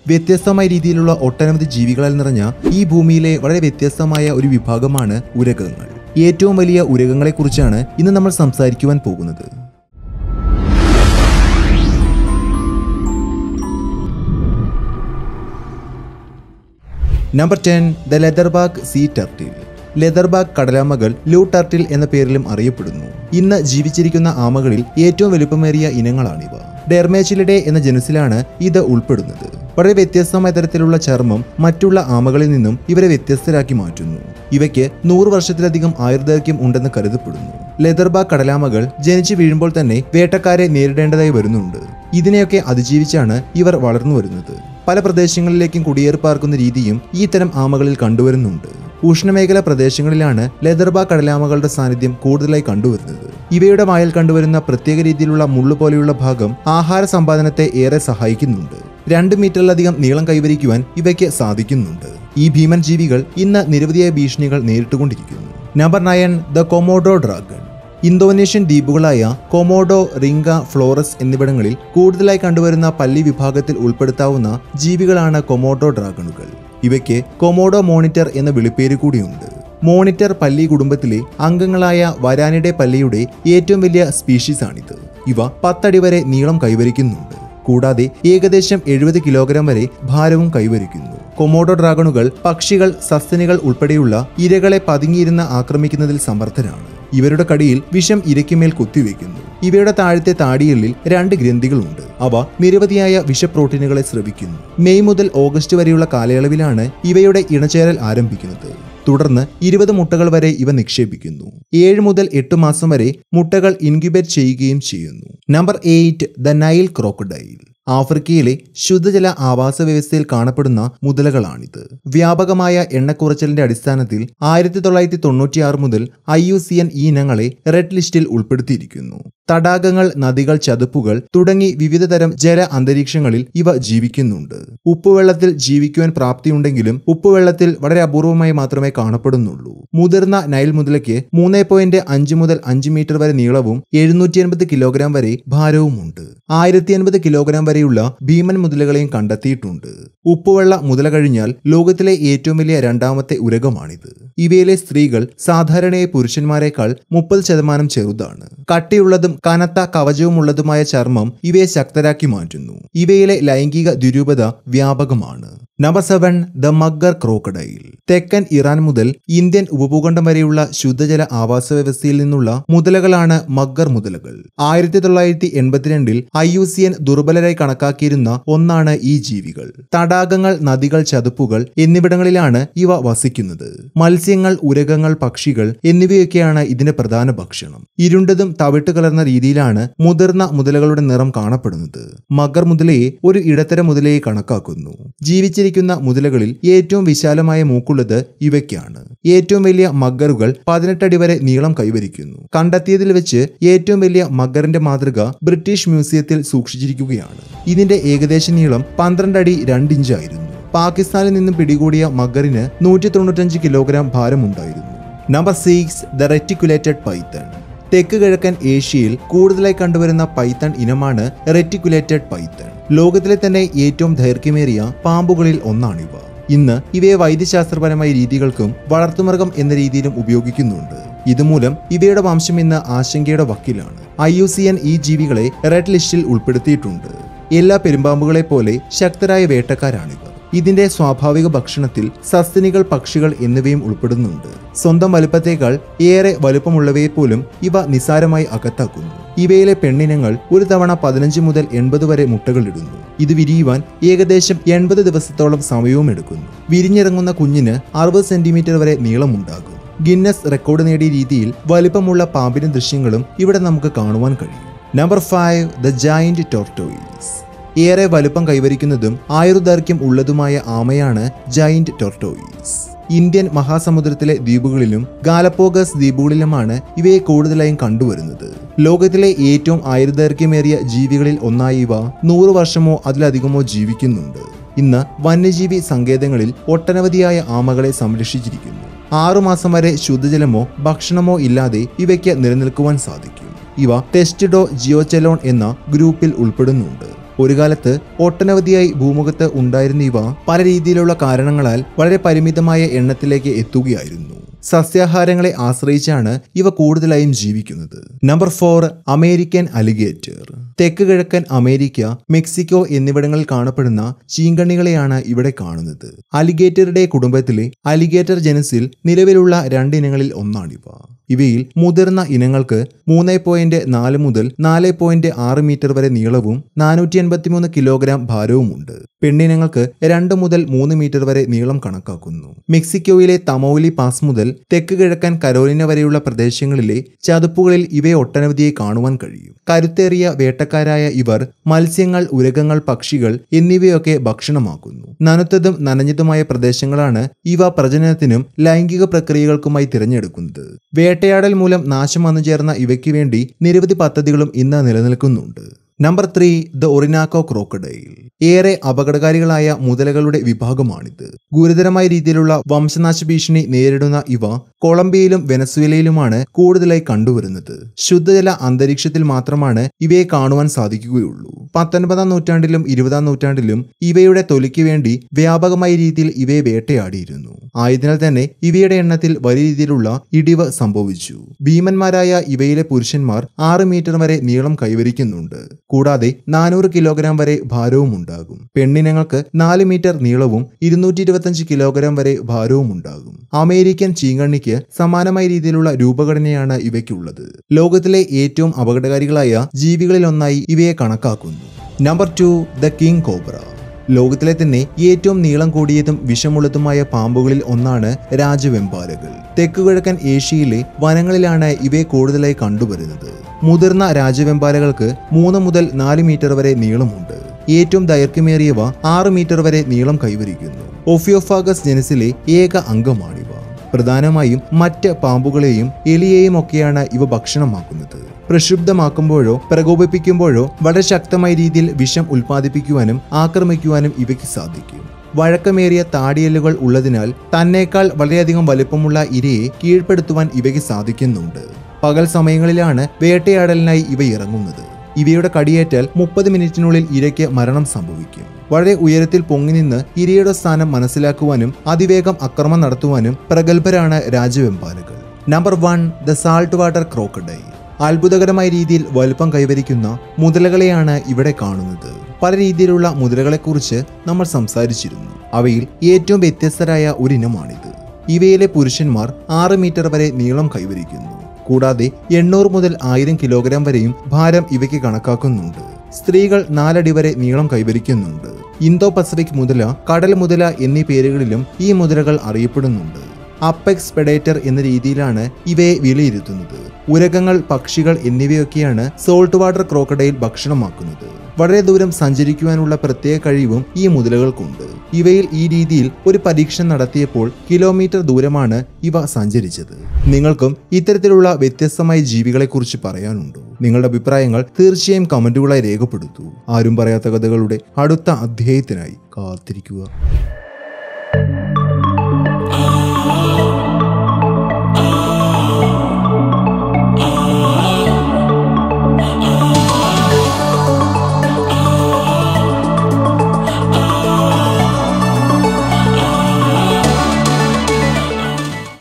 വ്യത്യസ്തമായ രീതിയിലുള്ള ഒട്ടനവധി ജീവികളാൽ നിറഞ്ഞ ഈ ഭൂമിയിലെ വളരെ വ്യത്യസ്തമായ ഒരു വിഭാഗമാണ് ഉരകങ്ങൾ ഏറ്റവും വലിയ ഉരകങ്ങളെക്കുറിച്ചാണ് ഇന്ന് നമ്മൾ സംസാരിക്കുവാൻ പോകുന്നത് number ten the leatherback sea turtle leatherback കടലാമകൾ ലൂ ടർട്ടിൽ എന്ന പേരിലും അറിയപ്പെടുന്നു ഇന്ന് ജീവിച്ചിരിക്കുന്ന ആമകളിൽ ഏറ്റവും വലുപ്പമേറിയ ഇനങ്ങളാണിവ ഡെർമേച്ചിലിഡെ എന്ന ജനുസിലാണ് ഇത് ഉൾപ്പെടുന്നത് വളരെ വ്യത്യസ്തമായ തരത്തിലുള്ള ചർമ്മം മറ്റുള്ള ആമകളിൽ നിന്നും ഇവരെ വ്യത്യസ്തരാക്കി മാറ്റുന്നു ഇവയ്ക്ക് നൂറ് വർഷത്തിലധികം ആയുർദൈർഘ്യം ഉണ്ടെന്ന് കരുതപ്പെടുന്നു ലെതർബാഗ് കടലാമകൾ ജനിച്ചു വീഴുമ്പോൾ തന്നെ വേട്ടക്കാരെ നേരിടേണ്ടതായി വരുന്നുണ്ട് ഇതിനെയൊക്കെ അതിജീവിച്ചാണ് ഇവർ വളർന്നു വരുന്നത് പല പ്രദേശങ്ങളിലേക്കും കുടിയേറി പാർക്കുന്ന രീതിയും ഈ തരം ആമകളിൽ കണ്ടുവരുന്നുണ്ട് ഉഷ്ണമേഖല പ്രദേശങ്ങളിലാണ് ലെതർബാ കടലാമകളുടെ സാന്നിധ്യം കൂടുതലായി കണ്ടുവരുന്നത് ഇവയുടെ വായിൽ കണ്ടുവരുന്ന പ്രത്യേക രീതിയിലുള്ള മുള്ളു പോലെയുള്ള ഭാഗം ആഹാര സമ്പാദനത്തെ ഏറെ സഹായിക്കുന്നുണ്ട് രണ്ട് മീറ്ററിലധികം നീളം കൈവരിക്കുവാൻ ഇവയ്ക്ക് സാധിക്കുന്നുണ്ട് ഈ ഭീമൻ ജീവികൾ ഇന്ന് നിരവധിയായ ഭീഷണികൾ നേരിട്ടുകൊണ്ടിരിക്കുന്നു number nine the Komodo dragon Indonesian ദ്വീപുകളായ കൊമോഡോ റിംഗ ഫ്ലോറസ് എന്നിവിടങ്ങളിൽ കൂടുതലായി കണ്ടുവരുന്ന പല്ലി വിഭാഗത്തിൽ ഉൾപ്പെടുത്താവുന്ന ജീവികളാണ് കൊമോഡോ ഡ്രാഗണുകൾ ഇവയ്ക്ക് കൊമോഡോ മോണിറ്റർ എന്ന വിളിപ്പേര് കൂടിയുണ്ട് മോണിറ്റർ പല്ലി കുടുംബത്തിലെ അംഗങ്ങളായ വരാനിടെ പല്ലിയുടെ ഏറ്റവും വലിയ സ്പീഷീസാണിത് ഇവ പത്തടി വരെ നീളം കൈവരിക്കുന്നുണ്ട് കൂടാതെ ഏകദേശം എഴുപത് കിലോഗ്രാം വരെ ഭാരവും കൈവരിക്കുന്നു കൊമോഡോ ഡ്രാഗണുകൾ പക്ഷികൾ സസ്തനികൾ ഉൾപ്പെടെയുള്ള ഇരകളെ പതുങ്ങിയിരുന്ന് ആക്രമിക്കുന്നതിൽ സമർത്ഥരാണ് ഇവരുടെ കടിയിൽ വിഷം ഇരയ്ക്കുമേൽ കുത്തിവെക്കുന്നു ഇവയുടെ താഴത്തെ താടിയെല്ലിൽ രണ്ട് ഗ്രന്ഥികളുണ്ട് അവ നിരവധിയായ വിഷപ്രോട്ടീനുകളെ സ്രവിക്കുന്നു മെയ് മുതൽ ഓഗസ്റ്റ് വരെയുള്ള കാലയളവിലാണ് ഇവയുടെ ഇണചേരൽ ആരംഭിക്കുന്നത് തുടർന്ന് ഇരുപത് മുട്ടകൾ വരെ ഇവ നിക്ഷേപിക്കുന്നു ഏഴ് മുതൽ എട്ട് മാസം വരെ മുട്ടകൾ ഇൻക്യുബേറ്റ് ചെയ്യുകയും ചെയ്യുന്നു number eight the Nile crocodile ആഫ്രിക്കയിലെ ശുദ്ധജല ആവാസ വ്യവസ്ഥയിൽ കാണപ്പെടുന്ന മുതലകളാണിത് വ്യാപകമായ എണ്ണക്കുറച്ചലിന്റെ അടിസ്ഥാനത്തിൽ ആയിരത്തി തൊള്ളായിരത്തി തൊണ്ണൂറ്റിയാറ് മുതൽ ഐ യു സി എൻ ഈ ഇനങ്ങളെ റെഡ് ലിസ്റ്റിൽ ഉൾപ്പെടുത്തിയിരിക്കുന്നു തടാകങ്ങൾ നദികൾ ചതുപ്പുകൾ തുടങ്ങി വിവിധ തരം ജല അന്തരീക്ഷങ്ങളിൽ ഇവ ജീവിക്കുന്നുണ്ട് ഉപ്പുവെള്ളത്തിൽ ജീവിക്കുവാൻ പ്രാപ്തിയുണ്ടെങ്കിലും ഉപ്പുവെള്ളത്തിൽ വളരെ അപൂർവമായി മാത്രമേ കാണപ്പെടുന്നുള്ളൂ മുതിർന്ന നൈൽ മുതലയ്ക്ക് മൂന്ന് പോയിന്റ് അഞ്ച് മുതൽ അഞ്ച് മീറ്റർ വരെ നീളവും എഴുന്നൂറ്റി എൺപത് കിലോഗ്രാം വരെ ഭാരവുമുണ്ട് ആയിരത്തി അൻപത് കിലോഗ്രാം വരെയുള്ള ഭീമൻ മുതലകളെയും കണ്ടെത്തിയിട്ടുണ്ട് ഉപ്പുവെള്ള മുതല കഴിഞ്ഞാൽ ലോകത്തിലെ ഏറ്റവും വലിയ രണ്ടാമത്തെ ഉരകമാണിത് ഇവയിലെ സ്ത്രീകൾ സാധാരണയായി പുരുഷന്മാരെക്കാൾ മുപ്പത് ശതമാനം ചെറുതാണ് കട്ടിയുള്ളതും കനത്ത കവചവുമുള്ളതുമായ ചർമ്മം ഇവയെ ശക്തരാക്കി മാറ്റുന്നു ഇവയിലെ ലൈംഗിക ദുരൂപത വ്യാപകമാണ് number seven the mugger crocodile തെക്കൻ ഇറാൻ മുതൽ ഇന്ത്യൻ ഉപഭൂഖണ്ഡം വരെയുള്ള ശുദ്ധജല ആവാസ വ്യവസ്ഥയിൽ നിന്നുള്ള മുതലകളാണ് മഗ്ഗർ മുതലകൾ ആയിരത്തി തൊള്ളായിരത്തി എൺപത്തിരണ്ടിൽ ഐ യു സി എൻ ദുർബലരായി കണക്കാക്കിയിരുന്ന ഒന്നാണ് ഈ ജീവികൾ തടാകങ്ങൾ നദികൾ ചതുപ്പുകൾ എന്നിവിടങ്ങളിലാണ് ഇവ വസിക്കുന്നത് മത്സ്യങ്ങൾ ഉരകങ്ങൾ പക്ഷികൾ എന്നിവയൊക്കെയാണ് ഇതിന്റെ പ്രധാന ഭക്ഷണം ഇരുണ്ടതും തവിട്ട് കലർന്ന രീതിയിലാണ് മുതിർന്ന മുതലകളുടെ നിറം കാണപ്പെടുന്നത് മഗർ മുതലയെ ഒരു ഇടത്തരം മുതലയെ കണക്കാക്കുന്നു ജീവിച്ചിരിക്കുന്ന മുതലകളിൽ ഏറ്റവും വിശാലമായ മൂക്കുള്ളത് ഇവയ്ക്കാണ് ഏറ്റവും വലിയ മഗറുകൾ പതിനെട്ടടി വരെ നീളം കൈവരിക്കുന്നു കണ്ടെത്തിയതിൽ വെച്ച് ഏറ്റവും വലിയ മഗറിന്റെ മാതൃക ബ്രിട്ടീഷ് മ്യൂസിയത്തിൽ സൂക്ഷിച്ചിരിക്കുകയാണ് ഇതിന്റെ ഏകദേശ നീളം പന്ത്രണ്ട് അടി രണ്ടിഞ്ചായിരുന്നു പാകിസ്ഥാനിൽ നിന്നും പിടികൂടിയ മഗറിന് നൂറ്റി തൊണ്ണൂറ്റഞ്ച് കിലോഗ്രാം ഭാരമുണ്ടായിരുന്നു number six the reticulated python തെക്ക് കിഴക്കൻ ഏഷ്യയിൽ കൂടുതലായി കണ്ടുവരുന്ന പൈത്തൺ ഇനമാണ് റെറ്റിക്കുലേറ്റഡ് പൈത്തൺ ലോകത്തിലെ തന്നെ ഏറ്റവും ദൈർഘ്യമേറിയ പാമ്പുകളിൽ ഒന്നാണിവ ഇന്ന് ഇവയെ വൈദ്യശാസ്ത്രപരമായ രീതികൾക്കും വളർത്തുമൃഗം എന്ന രീതിയിലും ഉപയോഗിക്കുന്നുണ്ട് ഇതുമൂലം ഇവയുടെ വംശം ഇന്ന് ആശങ്കയുടെ വക്കിലാണ് ഐ യു സി എൻ ഈ ജീവികളെ റെഡ് ലിസ്റ്റിൽ ഉൾപ്പെടുത്തിയിട്ടുണ്ട് എല്ലാ പെരുമ്പാമ്പുകളെ പോലെ ശക്തരായ വേട്ടക്കാരാണിവർ ഇതിന്റെ സ്വാഭാവിക ഭക്ഷണത്തിൽ സസ്തനികൾ പക്ഷികൾ എന്നിവയും ഉൾപ്പെടുന്നുണ്ട് സ്വന്തം വലുപ്പത്തേക്കാൾ ഏറെ വലുപ്പമുള്ളവയെ പോലും ഇവ നിസാരമായി അകത്താക്കുന്നു ഇവയിലെ പെണ്ണിനങ്ങൾ ഒരു തവണ പതിനഞ്ച് മുതൽ എൺപത് വരെ മുട്ടകൾ ഇടുന്നു ഇത് വിരിയുവാൻ ഏകദേശം എൺപത് ദിവസത്തോളം സമയവും എടുക്കുന്നു വിരിഞ്ഞിറങ്ങുന്ന കുഞ്ഞിന് അറുപത് സെന്റിമീറ്റർ വരെ നീളമുണ്ടാകും ഗിന്നസ് റെക്കോർഡ് നേടിയ രീതിയിൽ വലിപ്പമുള്ള പാമ്പിന്റെ ദൃശ്യങ്ങളും ഇവിടെ നമുക്ക് കാണുവാൻ കഴിയും number five the giant tortoise ഏറെ വലുപ്പം കൈവരിക്കുന്നതും ആയുർദൈർഘ്യം ഉള്ളതുമായ ആമയാണ് ജൈന്റ് ടോർട്ടോയിസ് ഇന്ത്യൻ മഹാസമുദ്രത്തിലെ ദ്വീപുകളിലും ഗാലപ്പോഗസ് ദ്വീപുകളിലുമാണ് ഇവയെ കൂടുതലായും കണ്ടുവരുന്നത് ലോകത്തിലെ ഏറ്റവും ആയുർദൈർഘ്യമേറിയ ജീവികളിൽ ഒന്നായി ഇവ നൂറ് വർഷമോ അതിലധികമോ ജീവിക്കുന്നുണ്ട് ഇന്ന് വന്യജീവി സങ്കേതങ്ങളിൽ ഒട്ടനവധിയായ ആമകളെ സംരക്ഷിച്ചിരിക്കുന്നു ആറുമാസം വരെ ശുദ്ധജലമോ ഭക്ഷണമോ ഇല്ലാതെ ഇവയ്ക്ക് നിലനിൽക്കുവാൻ സാധിക്കും ഇവ ടെസ്റ്റിഡോ ജിയോചെലോൺ എന്ന ഗ്രൂപ്പിൽ ഉൾപ്പെടുന്നുണ്ട് ഒരു കാലത്ത് ഒട്ടനവധിയായി ഭൂമുഖത്ത് ഉണ്ടായിരുന്ന ഇവ പല രീതിയിലുള്ള കാരണങ്ങളാൽ വളരെ പരിമിതമായ എണ്ണത്തിലേക്ക് എത്തുകയായിരുന്നു സസ്യാഹാരങ്ങളെ ആശ്രയിച്ചാണ് ഇവ കൂടുതലായും ജീവിക്കുന്നത് നമ്പർ ഫോർ അമേരിക്കൻ അലിഗേറ്റർ തെക്ക് കിഴക്കൻ അമേരിക്ക മെക്സിക്കോ എന്നിവിടങ്ങളിൽ കാണപ്പെടുന്ന ചീങ്കണ്ണികളെയാണ് ഇവിടെ കാണുന്നത് അലിഗേറ്ററുടെ കുടുംബത്തിലെ അലിഗേറ്റർ ജനസിൽ നിലവിലുള്ള രണ്ടിനങ്ങളിൽ ഒന്നാണിവ ഇവയിൽ മുതിർന്ന ഇനങ്ങൾക്ക് മൂന്ന് പോയിന്റ് നാല് മുതൽ നാല് പോയിന്റ് ആറ് മീറ്റർ വരെ നീളവും നാനൂറ്റി എൺപത്തിമൂന്ന് കിലോഗ്രാം ഭാരവുമുണ്ട് പെണ്ണിനങ്ങൾക്ക് രണ്ട് മുതൽ മൂന്ന് മീറ്റർ വരെ നീളം കണക്കാക്കുന്നു മെക്സിക്കോയിലെ തമോലി പാസ് മുതൽ തെക്ക് കിഴക്കൻ കരോലിന വരെയുള്ള പ്രദേശങ്ങളിലെ ചതുപ്പുകളിൽ ഇവയെ ഒട്ടനവധിയെ കാണുവാൻ കഴിയും കരുത്തേറിയ വേട്ടക്കാരായ ഇവർ മത്സ്യങ്ങൾ ഉരകങ്ങൾ പക്ഷികൾ എന്നിവയൊക്കെ ഭക്ഷണമാക്കുന്നു നനുത്തതും നനഞ്ഞതുമായ പ്രദേശങ്ങളാണ് ഇവ പ്രജനനത്തിനും ലൈംഗിക പ്രക്രിയകൾക്കുമായി തിരഞ്ഞെടുക്കുന്നത് വേട്ടയാടൽ മൂലം നാശം വന്നു ചേർന്ന ഇവയ്ക്ക് വേണ്ടി നിരവധി പദ്ധതികളും ഇന്ന് നിലനിൽക്കുന്നുണ്ട് number three the Orinoco crocodile ഏറെ അപകടകാരികളായ മുതലകളുടെ വിഭാഗമാണിത് ഗുരുതരമായ രീതിയിലുള്ള വംശനാശ ഭീഷണി നേരിടുന്ന ഇവ കൊളംബിയയിലും വെനസ്വേലയിലുമാണ് കൂടുതലായി കണ്ടുവരുന്നത് ശുദ്ധജല അന്തരീക്ഷത്തിൽ മാത്രമാണ് ഇവയെ കാണുവാൻ സാധിക്കുകയുള്ളൂ പത്തൊൻപതാം നൂറ്റാണ്ടിലും ഇരുപതാം നൂറ്റാണ്ടിലും ഇവയുടെ തൊലിക്ക് വേണ്ടി വ്യാപകമായ രീതിയിൽ ഇവയെ വേട്ടയാടിയിരുന്നു ആയതിനാൽ തന്നെ ഇവയുടെ എണ്ണത്തിൽ വലിയ രീതിയിലുള്ള ഇടിവ് സംഭവിച്ചു ഭീമന്മാരായ ഇവയിലെ പുരുഷന്മാർ ആറ് മീറ്റർ വരെ നീളം കൈവരിക്കുന്നുണ്ട് കൂടാതെ നാനൂറ് കിലോഗ്രാം വരെ ഭാരവും ഉണ്ടാകും പെണ്ണിനങ്ങൾക്ക് നാല് മീറ്റർ നീളവും ഇരുന്നൂറ്റി ഇരുപത്തഞ്ച് കിലോഗ്രാം വരെ ഭാരവും ഉണ്ടാകും അമേരിക്കൻ ചീങ്കണ്ണിക്ക് സമാനമായ രീതിയിലുള്ള രൂപഘടനയാണ് ഇവയ്ക്കുള്ളത് ലോകത്തിലെ ഏറ്റവും അപകടകാരികളായ ജീവികളിലൊന്നായി ഇവയെ കണക്കാക്കുന്നു number two the king cobra ലോകത്തിലെ തന്നെ ഏറ്റവും നീളം കൂടിയതും വിഷമുള്ളതുമായ പാമ്പുകളിൽ ഒന്നാണ് രാജവെമ്പാലകൾ തെക്കുകിഴക്കൻ ഏഷ്യയിലെ വനങ്ങളിലാണ് ഇവയെ കൂടുതലായി കണ്ടുവരുന്നത് മുതിർന്ന രാജവെമ്പാലകൾക്ക് മൂന്ന് മുതൽ നാല് മീറ്റർ വരെ നീളമുണ്ട് ഏറ്റവും ദൈർഘ്യമേറിയവ ആറ് മീറ്റർ വരെ നീളം കൈവരിക്കുന്നു ഒഫിയോഫാഗസ് ജനസിലെ ഏക അംഗമാണിവ പ്രധാനമായും മറ്റ് പാമ്പുകളെയും എലിയെയും ഒക്കെയാണ് ഇവ ഭക്ഷണമാക്കുന്നത് പ്രക്ഷുബ്ധമാക്കുമ്പോഴോ പ്രകോപിപ്പിക്കുമ്പോഴോ വളരെ ശക്തമായ രീതിയിൽ വിഷം ഉൽപ്പാദിപ്പിക്കുവാനും ആക്രമിക്കുവാനും ഇവയ്ക്ക് സാധിക്കും വഴക്കമേറിയ താടിയലുകൾ ഉള്ളതിനാൽ തന്നേക്കാൾ വളരെയധികം വലുപ്പമുള്ള ഇരയെ കീഴ്പ്പെടുത്തുവാൻ ഇവയ്ക്ക് സാധിക്കുന്നുണ്ട് പകൽ സമയങ്ങളിലാണ് വേട്ടയാടലിനായി ഇവ ഇറങ്ങുന്നത് ഇവയുടെ കടിയേറ്റാൽ മുപ്പത് മിനിറ്റിനുള്ളിൽ ഇരയ്ക്ക് മരണം സംഭവിക്കും വളരെ ഉയരത്തിൽ പൊങ്ങി നിന്ന് ഇരയുടെ സ്ഥാനം മനസ്സിലാക്കുവാനും അതിവേഗം ആക്രമണം നടത്തുവാനും പ്രഗത്ഭരാണ് രാജവെമ്പാലകൾ number one the salt water crocodile അത്ഭുതകരമായ രീതിയിൽ വലുപ്പം കൈവരിക്കുന്ന മുതലകളെയാണ് ഇവിടെ കാണുന്നത് പല രീതിയിലുള്ള മുതലകളെക്കുറിച്ച് നമ്മൾ സംസാരിച്ചിരുന്നു അവയിൽ ഏറ്റവും വ്യത്യസ്തരായ ഒരിനമാണിത് ഇവയിലെ പുരുഷന്മാർ ആറ് മീറ്റർ വരെ നീളം കൈവരിക്കുന്നു കൂടാതെ എണ്ണൂറ് മുതൽ ആയിരം കിലോഗ്രാം വരെയും ഭാരം ഇവയ്ക്ക് കണക്കാക്കുന്നുണ്ട് സ്ത്രീകൾ നാലടി വരെ നീളം കൈവരിക്കുന്നുണ്ട് ഇന്തോ പസഫിക് മുതല കടൽ മുതല എന്നീ പേരുകളിലും ഈ മുതലകൾ അറിയപ്പെടുന്നുണ്ട് അപ്പെക്സ് പെഡേറ്റർ എന്ന രീതിയിലാണ് ഇവയെ വിലയിരുത്തുന്നത് ഉരകങ്ങൾ പക്ഷികൾ എന്നിവയൊക്കെയാണ് സോൾട്ട് വാട്ടർ ക്രോക്കഡൈൽ ഭക്ഷണമാക്കുന്നത് വളരെ ദൂരം സഞ്ചരിക്കുവാനുള്ള പ്രത്യേക കഴിവും ഈ മുതലകൾക്കുണ്ട് ഇവയിൽ ഈ രീതിയിൽ ഒരു പരീക്ഷണം നടത്തിയപ്പോൾ കിലോമീറ്റർ ദൂരമാണ് ഇവ സഞ്ചരിച്ചത് നിങ്ങൾക്കും ഇത്തരത്തിലുള്ള വ്യത്യസ്തമായ ജീവികളെക്കുറിച്ച് പറയാനുണ്ടോ നിങ്ങളുടെ അഭിപ്രായങ്ങൾ തീർച്ചയായും കമന്റുകളായി രേഖപ്പെടുത്തൂ ആരും പറയാത്ത കഥകളുടെ അടുത്ത അധ്യായത്തിനായി കാത്തിരിക്കുക